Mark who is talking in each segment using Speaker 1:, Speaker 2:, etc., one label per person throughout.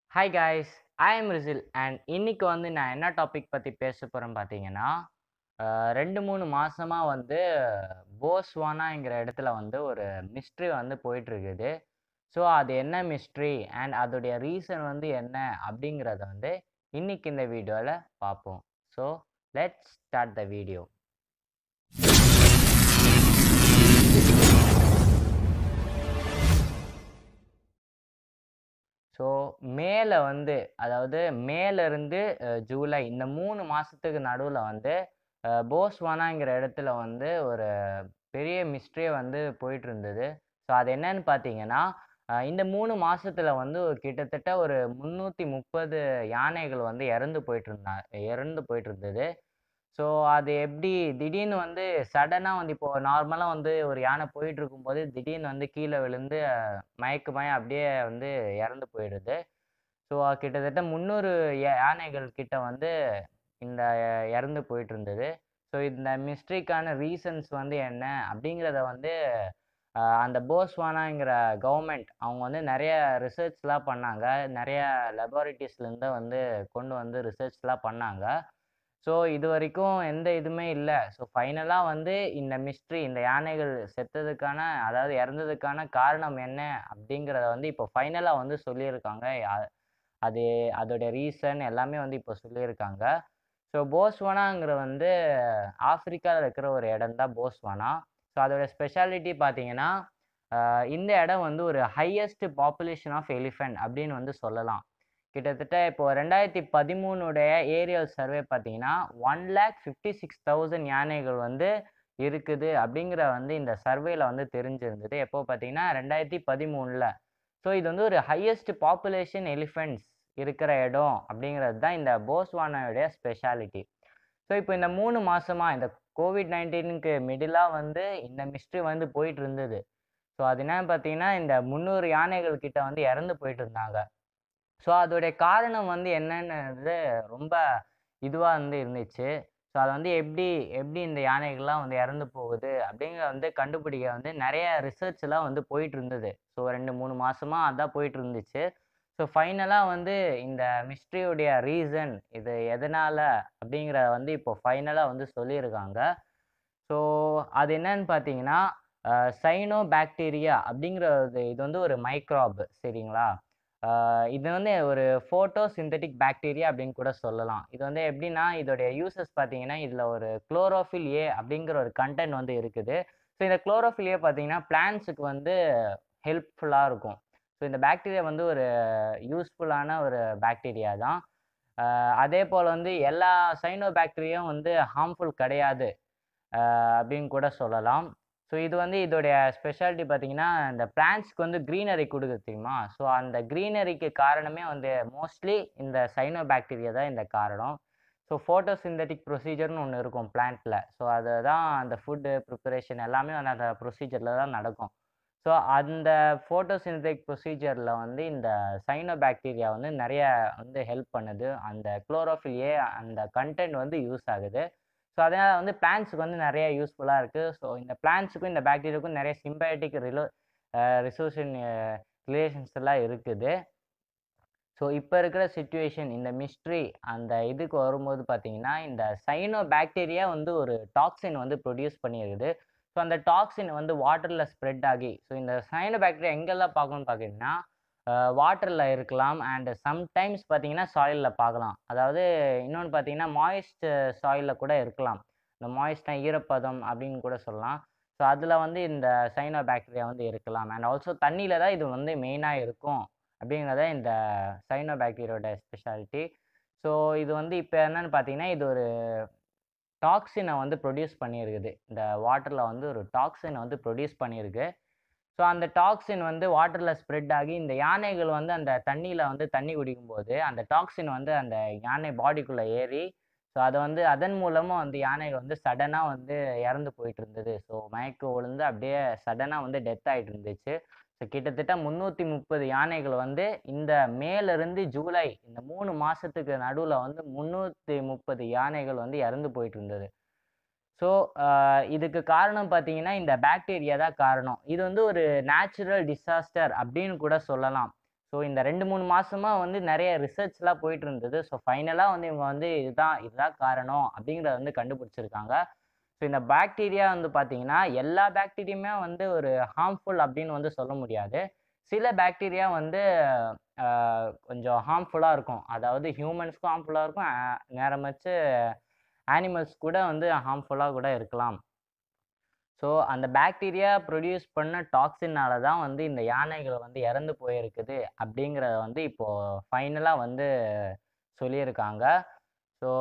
Speaker 1: hi guys I am Rishil and இன்னைக்கு வந்து நான் என்ன டாபிக் பற்றி பேச போகிறேன்னு பார்த்தீங்கன்னா அஹ், ரெண்டு மூணு மாசமாக வந்து போஸ்வானாங்கிற இடத்துல வந்து ஒரு மிஸ்ட்ரி வந்து போயிட்டு இருக்குது ஸோ அது என்ன மிஸ்ட்ரி அண்ட் அதோடைய ரீசன் வந்து என்ன அப்படிங்கிறத வந்து இன்னைக்கு இந்த வீடியோவில் பார்ப்போம் so let's start the video so மேல வந்து அதாவது மேல இருந்து அஹ், ஜூலை இந்த மூணு மாசத்துக்கு நடுவில் வந்து அஹ், போஸ்வானாங்கிற இடத்துல வந்து ஒரு பெரிய மிஸ்ட்ரியே வந்து போயிட்டு இருந்தது ஸோ அது என்னன்னு பார்த்தீங்கன்னா அஹ், இந்த மூணு மாசத்துல வந்து ஒரு கிட்டத்தட்ட ஒரு முந்நூற்றி முப்பது யானைகள் வந்து இறந்து போயிட்டு இருந்தா இறந்து போயிட்டு இருந்தது ஸோ அது எப்படி திடீர்னு வந்து சடனாக வந்து இப்போ நார்மலாக வந்து ஒரு யானை போயிட்டு இருக்கும்போது திடீர்னு வந்து கீழே விழுந்து அஹ், மயக்கமாயி அப்படியே வந்து இறந்து போயிடுது ஸோ கிட்டத்தட்ட முந்நூறு யானைகள் கிட்ட வந்து இந்த அஹ், இறந்து போயிட்டு இருந்தது ஸோ இந்த மிஸ்ட்ரிக்கான ரீசன்ஸ் வந்து என்ன அப்படிங்கிறத வந்து அஹ், அந்த போஸ்வானாங்கிற கவர்மெண்ட் அவங்க வந்து நிறைய ரிசர்ச்லாம் பண்ணாங்க நிறைய லெபார்ட்டரிஸ்லேருந்து வந்து கொண்டு வந்து ரிசர்ச்லாம் பண்ணாங்க ஸோ இது வரைக்கும் எந்த இதுவுமே இல்லை ஸோ ஃபைனலாக வந்து இந்த மிஸ்ட்ரி இந்த யானைகள் செத்ததுக்கான அதாவது இறந்ததுக்கான காரணம் என்ன அப்படிங்கிறத வந்து இப்போ ஃபைனலாக வந்து சொல்லியிருக்காங்க அ- அது அதோட ரீசன் எல்லாமே வந்து இப்போ சொல்லியிருக்காங்க ஸோ போஸ்வானாங்கிற வந்து ஆப்பிரிக்காவில் இருக்கிற ஒரு இடம் தான் போஸ்வானா ஸோ அதோட ஸ்பெஷாலிட்டி பார்த்தீங்கன்னா ஆஹ் இந்த இடம் வந்து ஒரு ஹையஸ்ட் பாப்புலேஷன் ஆஃப் எலிஃபென்ட் அப்படின்னு வந்து சொல்லலாம் கிட்டத்தட்ட இப்போ ரெண்டாயிரத்தி பதிமூணுடைய ஏரியல் சர்வே பார்த்தீங்கன்னா one lakh fifty six thousand யானைகள் வந்து இருக்குது அப்படிங்கிற வந்து இந்த சர்வேல வந்து தெரிஞ்சிருந்தது எப்போ பார்த்தீங்கன்னா ரெண்டாயிரத்தி பதிமூணில் ஸோ இது வந்து ஒரு ஹையஸ்ட் பாப்புலேஷன் எலிஃபென்ட்ஸ் இருக்கிற இடம் அப்படிங்கிறது தான் இந்த போஸ்வானாவுடைய ஸ்பெஷாலிட்டி ஸோ இப்போ இந்த மூணு மாசமா இந்த கோவிட் நைன்டீனுக்கு மிடிலாக வந்து இந்த மிஸ்ட்ரி வந்து போயிட்டு இருந்தது ஸோ அது என்னன்னு பார்த்தீங்கன்னா இந்த முந்நூறு யானைகள் கிட்ட வந்து இறந்து போயிட்டு இருந்தாங்க ஸோ அதோடைய காரணம் வந்து என்னன்றது ரொம்ப இதுவாக வந்து இருந்துச்சு ஸோ அது வந்து எப்படி எப்படி இந்த யானைகள்லாம் வந்து இறந்து போகுது அப்படிங்கிற வந்து கண்டுபிடிக்க வந்து நிறைய ரிசர்ச்லாம் வந்து போயிட்டு இருந்தது ஸோ ரெண்டு மூணு மாசமா அதான் போயிட்டு இருந்துச்சு ஸோ ஃபைனலாக வந்து இந்த மிஸ்ட்ரியுடைய ரீசன் இது எதனால் அப்படிங்கிறத வந்து இப்போ ஃபைனலாக வந்து சொல்லியிருக்காங்க ஸோ அது என்னன்னு பார்த்தீங்கன்னா சைனோ பாக்டீரியா அப்படிங்கிற ஒரு- இது வந்து ஒரு மைக்ராப் சரிங்களா ஆஹ் இது வந்து ஒரு ஃபோட்டோ சிந்தட்டிக் பாக்டீரியா அப்படின்னு கூட சொல்லலாம் இது வந்து எப்படின்னா இதோடைய யூசஸ் பார்த்தீங்கன்னா இதில் ஒரு குளோரோஃபில் ஏ அப்படிங்கிற ஒரு கண்டென்ட் வந்து இருக்குது ஸோ இந்த குளோரோஃபில் ஏ பார்த்தீங்கன்னா பிளான்ஸுக்கு வந்து ஹெல்ப்ஃபுல்லாக இருக்கும் ஸோ இந்த பாக்டீரியா வந்து ஒரு யூஸ்ஃபுல்லான ஒரு பாக்டீரியா தான் ஆஹ் அதே போல் வந்து எல்லா சைனோ பாக்டீரியாவும் வந்து ஹார்ம்ஃபுல் கிடையாது ஆஹ் அப்படின்னு கூட சொல்லலாம் ஸோ இது வந்து இதோடைய ஸ்பெஷாலிட்டி பார்த்தீங்கன்னா இந்த பிளான்ட்ஸ்க்கு வந்து க்ரீனரி கொடுக்குது தெரியுமா ஸோ அந்த க்ரீனரிக்கு காரணமே வந்து மோஸ்ட்லி இந்த சைனோ பாக்டீரியா தான் இந்த காரணம் ஸோ ஃபோட்டோசிந்தட்டிக் ப்ரொசீஜர்னு ஒன்று இருக்கும் பிளான்ட்டில் ஸோ அதுதான் அந்த ஃபுட்டு ப்ரிப்பரேஷன் எல்லாமே வந்து அந்த ப்ரொசீஜரில் தான் நடக்கும் ஸோ அந்த ஃபோட்டோசிந்தட்டிக் ப்ரொசீஜரில் வந்து இந்த சைனோ பாக்டீரியா வந்து நிறைய வந்து ஹெல்ப் பண்ணுது அந்த குளோரோஃபில் ஏ அந்த கண்டென்ட் வந்து யூஸ் ஆகுது ஸோ அதனால் வந்து பிளான்ட்ஸுக்கு வந்து நிறைய யூஸ்ஃபுல்லாக இருக்குது ஸோ இந்த பிளான்ட்ஸுக்கும் இந்த பாக்டீரியாவுக்கும் நிறைய சிம்பயட்டிக் ரிலோ ரிசோஷன் ரிலேஷன்ஸ் எல்லாம் இருக்குது ஸோ இப்போ இருக்கிற சுச்சுவேஷன் இந்த மிஸ்ட்ரி அந்த இதுக்கு வரும்போது பார்த்தீங்கன்னா இந்த சைனோ பாக்டீரியா வந்து ஒரு டாக்ஸின் வந்து ப்ரொடியூஸ் பண்ணியிருக்குது ஸோ அந்த டாக்ஸின் வந்து வாட்டரில் ஸ்ப்ரெட் ஆகி ஸோ இந்த சைனோ பாக்டீரியா எங்கெல்லாம் பார்க்கணும்னு பார்த்தீங்கன்னா வாட்டரில் இருக்கலாம் அண்ட் சம்டைம்ஸ் பார்த்தீங்கன்னா சாயிலில் பார்க்கலாம் அதாவது இன்னொன்று பார்த்தீங்கன்னா மாய்ஸ்ட் சாயிலில் கூட இருக்கலாம் இந்த மாய்ஸ்ட்னா ஈரப்பதம் அப்படின்னு கூட சொல்லலாம் ஸோ அதில் வந்து இந்த சைனோ பாக்டீரியா வந்து இருக்கலாம் அண்ட் ஆல்சோ தண்ணியில் தான் இது வந்து மெயினாக இருக்கும் அப்படிங்கிறத இந்த சைனோ பாக்டீரியோட ஸ்பெஷாலிட்டி ஸோ இது வந்து இப்போ என்னன்னு பார்த்தீங்கன்னா இது ஒரு டாக்ஸினை வந்து ப்ரொடியூஸ் பண்ணியிருக்குது இந்த வாட்டரில் வந்து ஒரு டாக்ஸினை வந்து ப்ரொடியூஸ் பண்ணியிருக்கு ஸோ அந்த டாக்ஸின் வந்து வாட்டரில் ஸ்ப்ரெட் ஆகி இந்த யானைகள் வந்து அந்த தண்ணியில் வந்து தண்ணி குடிக்கும்போது அந்த டாக்ஸின் வந்து அந்த யானை பாடிக்குள்ளே ஏறி ஸோ அதை வந்து அதன் மூலமாக வந்து யானைகள் வந்து சடனாக வந்து இறந்து போயிட்டு இருந்தது ஸோ மயக்க விழுந்து அப்படியே சடனாக வந்து டெத் ஆகிட்டு இருந்துச்சு ஸோ கிட்டத்தட்ட முந்நூற்றி முப்பது யானைகள் வந்து இந்த மேலேருந்து ஜூலை இந்த மூணு மாதத்துக்கு நடுவில் வந்து முந்நூற்றி முப்பது யானைகள் வந்து இறந்து போயிட்டு இருந்தது ஸோ இதுக்கு காரணம் பார்த்தீங்கன்னா இந்த பாக்டீரியா தான் காரணம் இது வந்து ஒரு நேச்சுரல் டிசாஸ்டர் அப்படின்னு கூட சொல்லலாம் ஸோ இந்த ரெண்டு மூணு மாசமா வந்து நிறைய ரிசர்ச்லாம் போயிட்டு இருந்தது ஸோ ஃபைனலாக வந்து இவங்க வந்து இதுதான் இதுதான் காரணம் அப்படிங்கிறத வந்து கண்டுபிடிச்சிருக்காங்க ஸோ இந்த பாக்டீரியா வந்து பார்த்தீங்கன்னா எல்லா பாக்டீரியுமே வந்து ஒரு ஹார்ம்ஃபுல் அப்படின்னு வந்து சொல்ல முடியாது சில பாக்டீரியா வந்து ஆஹ், கொஞ்சம் ஹார்ம்ஃபுல்லாக இருக்கும் அதாவது ஹியூமன்ஸ்க்கும் ஹார்ம்ஃபுல்லாக இருக்கும் ஆ- நேரம் வச்சு அனிமல்ஸ் கூட வந்து ஹார்ம்ஃபுல்லாக கூட இருக்கலாம் ஸோ அந்த பாக்டீரியா ப்ரொடியூஸ் பண்ண டாக்ஸினால தான் வந்து இந்த யானைகள் வந்து இறந்து போயிருக்குது அப்படிங்கிறத வந்து இப்போது ஃபைனலாக வந்து சொல்லியிருக்காங்க ஸோ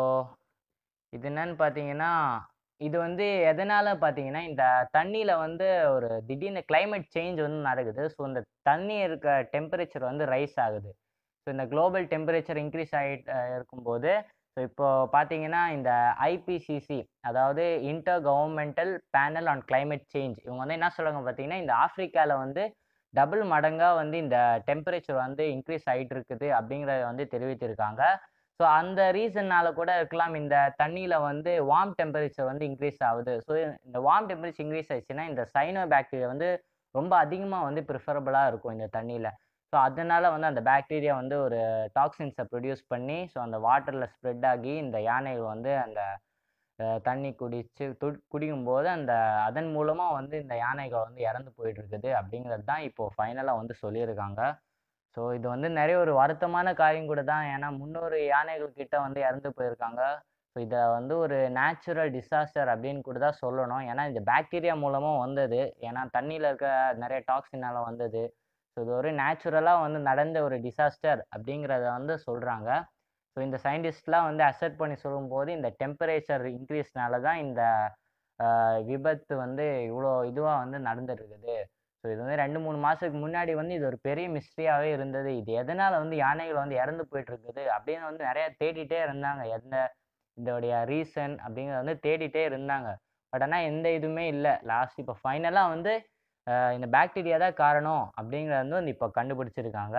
Speaker 1: இது என்னன்னு பார்த்தீங்கன்னா இது வந்து எதனால் பார்த்தீங்கன்னா இந்த தண்ணியில் வந்து ஒரு திடீர்னு climate சேஞ்ச் வந்து நடக்குது ஸோ இந்த தண்ணி இருக்க டெம்பரேச்சர் வந்து ரைஸ் ஆகுது ஸோ இந்த குளோபல் டெம்பரேச்சர் இன்க்ரீஸ் ஆகிட்டு இருக்கும்போது ஸோ இப்போ பார்த்தீங்கன்னா இந்த ஐபிசிசி அதாவது intergovernmental panel on climate change இவங்க வந்து என்ன சொல்கிறாங்க பார்த்தீங்கன்னா இந்த ஆப்பிரிக்காவில் வந்து டபுள் மடங்காக வந்து இந்த டெம்பரேச்சர் வந்து இன்க்ரீஸ் ஆகிட்டு இருக்குது அப்படிங்கிறத வந்து தெரிவித்திருக்காங்க ஸோ அந்த ரீசன்னால கூட இருக்கலாம் இந்த தண்ணியில் வந்து வார்ம் டெம்பரேச்சர் வந்து இன்க்ரீஸ் ஆகுது ஸோ இந்த வார்ம் டெம்பரேச்சர் இன்க்ரீஸ் ஆயிடுச்சுன்னா இந்த சைனோ பாக்டீரியா வந்து ரொம்ப அதிகமாக வந்து ப்ரிஃபரபுளாக இருக்கும் இந்த தண்ணியில் ஸோ அதனால வந்து அந்த பாக்டீரியா வந்து ஒரு டாக்ஸின்ஸை ப்ரொடியூஸ் பண்ணி ஸோ அந்த வாட்டரில் ஸ்ப்ரெட் ஆகி இந்த யானைகள் வந்து அந்த அஹ், தண்ணி குடிச்சு து- குடிக்கும்போது அந்த அதன் மூலமாக வந்து இந்த யானைகள் வந்து இறந்து போயிட்டு இருக்குது அப்படிங்கிறது தான் இப்போது ஃபைனலாக வந்து சொல்லியிருக்காங்க ஸோ இது வந்து நிறைய ஒரு வருத்தமான காரியம் கூட தான் ஏன்னா முந்நூறு யானைகள் கிட்ட வந்து இறந்து போயிருக்காங்க ஸோ இதை வந்து ஒரு நேச்சுரல் டிசாஸ்டர் அப்படின்னு கூட தான் சொல்லணும் ஏன்னா இந்த பாக்டீரியா மூலமாக வந்தது ஏன்னா தண்ணியில் இருக்க நிறைய டாக்ஸினால வந்தது ஸோ இது ஒரு நேச்சுரலாக வந்து நடந்த ஒரு டிசாஸ்டர் அப்படிங்கிறத வந்து சொல்கிறாங்க ஸோ இந்த சயின்டிஸ்ட்லாம் வந்து அசெப்ட் பண்ணி சொல்லும்போது இந்த டெம்பரேச்சர் இன்க்ரீஸ்னால தான் இந்த ஆஹ், விபத்து வந்து இவ்வளோ இதுவாக வந்து நடந்துருக்குது ஸோ இது வந்து ரெண்டு மூணு மாதத்துக்கு முன்னாடி வந்து இது ஒரு பெரிய மிஸ்ட்ரியாகவே இருந்தது இது எதனால் வந்து யானைகள் வந்து இறந்து போயிட்டு இருக்குது அப்படின்னு வந்து நிறைய தேடிட்டே இருந்தாங்க எந்த இதோடைய ரீசன் அப்படிங்கிறத வந்து தேடிட்டே இருந்தாங்க பட் ஆனால் எந்த இதுவுமே இல்லை லாஸ்ட் இப்போ ஃபைனலாக வந்து ஆஹ், இந்த பாக்டீரியா தான் காரணம் அப்படிங்கிறத வந்து வந்து இப்போ கண்டுபிடிச்சிருக்காங்க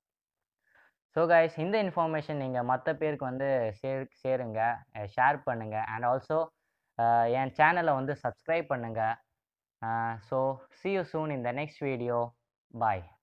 Speaker 1: ஸோ கைஸ் இந்த இன்ஃபர்மேஷன் நீங்கள் மற்ற பேருக்கு வந்து சேர் சேருங்க ஷேர் பண்ணுங்கள் அண்ட் ஆல்சோ என் சேனலை வந்து சப்ஸ்கிரைப் பண்ணுங்கள் so see you soon in the next video bye